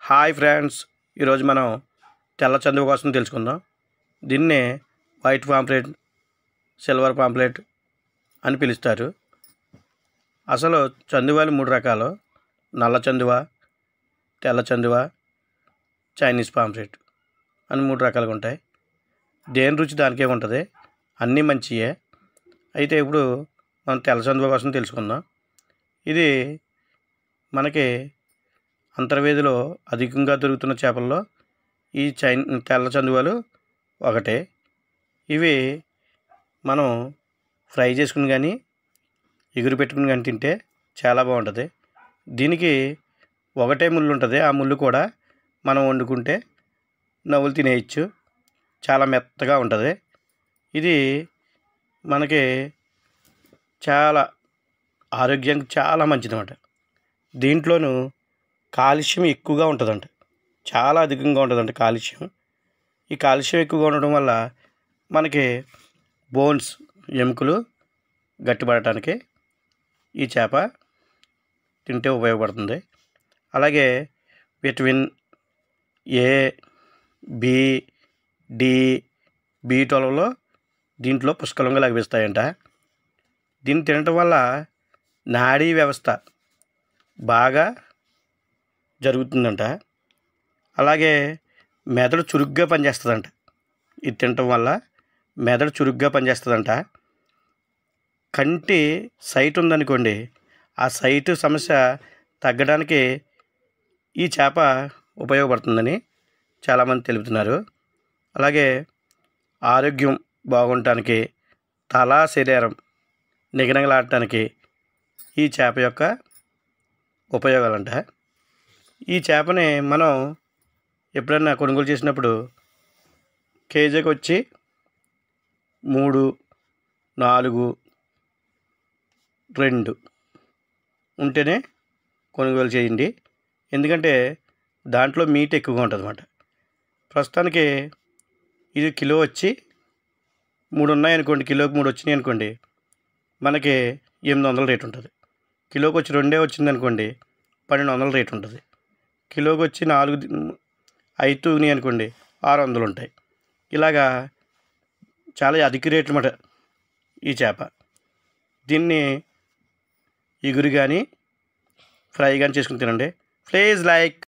hi friends ఈరోజు మనం తెల్ల చందువ కోసం తెలుసుకుందాం దీన్నే వైట్ పాంప్లెట్ సిల్వర్ పాంప్లెట్ అని పిలుస్తారు అసలు చందువాలు మూడు రకాలు నల్ల చందువ తెల్ల చందువ చైనీస్ పాంప్లెట్ అని మూడు రకాలుగా ఉంటాయి దేని రుచి దానికే ఉంటుంది అన్నీ మంచియే అయితే ఇప్పుడు మనం తెల్ల చందువ కోసం తెలుసుకుందాం ఇది మనకి అంతర్వేదిలో అధికంగా దొరుకుతున్న చేపల్లో ఈ చైన్ తెల్ల చందువలు ఒకటే ఇవి మనం ఫ్రై చేసుకుని కానీ ఎగురు పెట్టుకుని కానీ తింటే చాలా బాగుంటుంది దీనికి ఒకటే ముళ్ళు ఉంటుంది ఆ ముళ్ళు కూడా మనం వండుకుంటే నవ్వులు తినేయచ్చు చాలా మెత్తగా ఉంటుంది ఇది మనకి చాలా ఆరోగ్యానికి చాలా మంచిదన్నమాట దీంట్లోనూ కాల్షియం ఎక్కువగా ఉంటుందంట చాలా అధికంగా ఉంటుందంట కాల్షియం ఈ కాల్షియం ఎక్కువగా ఉండడం వల్ల మనకి బోన్స్ ఎముకలు గట్టిపడటానికి ఈ చేప తింటే ఉపయోగపడుతుంది అలాగే vitamin A B D B ట్వెల్వ్లో దీంట్లో పుష్కలంగా లభిస్తాయంట దీన్ని తినటం వల్ల నాడీ వ్యవస్థ బాగా జరుగుతుందంట అలాగే మెదడు చురుగ్గా పనిచేస్తుందంట ఇది తినటం వల్ల మెదడు చురుగ్గా పనిచేస్తుందంట కంటి సైట్ ఉందనుకోండి ఆ సైట్ సమస్య తగ్గడానికి ఈ చేప ఉపయోగపడుతుందని చాలామంది తెలుపుతున్నారు అలాగే ఆరోగ్యం బాగుండటానికి తల శరీరం నిగనగలాడటానికి ఈ చేప యొక్క ఉపయోగాలంట ఈ చేపని మనం ఎప్పుడైనా కొనుగోలు చేసినప్పుడు కేజీకి వచ్చి మూడు నాలుగు రెండు ఉంటేనే కొనుగోలు చేయండి ఎందుకంటే దాంట్లో మీట్ ఎక్కువగా ఉంటుంది అన్నమాట ప్రస్తుతానికి ఇది కిలో వచ్చి మూడు ఉన్నాయి అనుకోండి కిలోకి మూడు వచ్చినాయి అనుకోండి మనకి ఎనిమిది వందల రేట్ ఉంటుంది కిలోకి వచ్చి రెండే వచ్చింది అనుకోండి పన్నెండు వందల రేట్ ఉంటుంది కిలోకి వచ్చి నాలుగు ఐదు అనుకోండి ఆరు వందలు ఉంటాయి ఇలాగా చాలా అధిక రేట్లు అన్నమాట ఈ చేప దీన్ని ఎగురు కానీ ఫ్రై కానీ చేసుకుని తినండి ప్లీజ్ లైక్